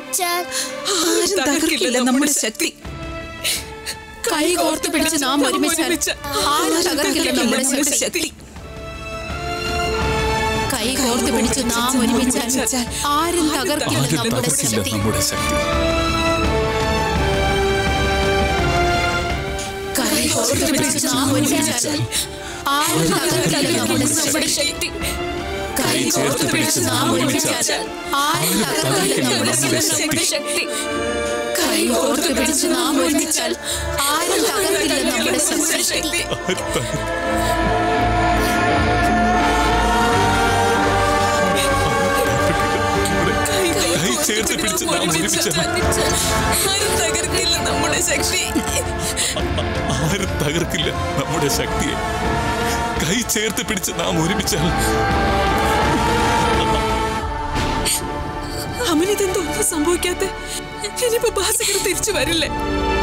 ഒരുമിച്ചാൽ ആരും തകർക്കില്ല നമ്മുടെ ശക്തി കൈ കോർത്ത് പിടിച്ച് നാം ഒരുമിച്ചാൽ ആരും തകർക്കില്ല നമ്മുടെ ശക്തി കൈ കോർത്ത് പിടിച്ച് നാം ഒരുമിച്ചാൽ ആരും തകർക്കില്ല നമ്മുടെ ശക്തി നമ്മുടെ ശക്തി കൈ കോർത്ത് പിടിച്ച് നാം ഒരുമിച്ചാൽ ആരും തകർക്കില്ല നമ്മുടെ ശക്തി കൈ കോർത്ത് പിടിച്ച് നാം ഒരുമിച്ചാൽ ആരും തകർക്കില്ല നമ്മുടെ ശക്തി കൈ കോർത്ത് പിടിച്ച് നാം ഒരുമിച്ചാൽ ആരും തകർക്കില്ല നമ്മുടെ ശക്തി കൈ ചേർത്ത് പിടിച്ച് നാം ഒരുമിച്ചാൽ ആരും തകർക്കില്ല നമ്മുടെ ശക്തി ആരും തകർക്കില്ല നമ്മുടെ ശക്തിയെ കൈ ചേർത്ത് പിടിച്ച് നാം ഒരുമിച്ചാൽ അമനിതെന്തോ ഒന്നും സംഭവിക്കാത്ത ഇനിയിപ്പോ ഭാസ്കർ തിരിച്ചു വരില്ലേ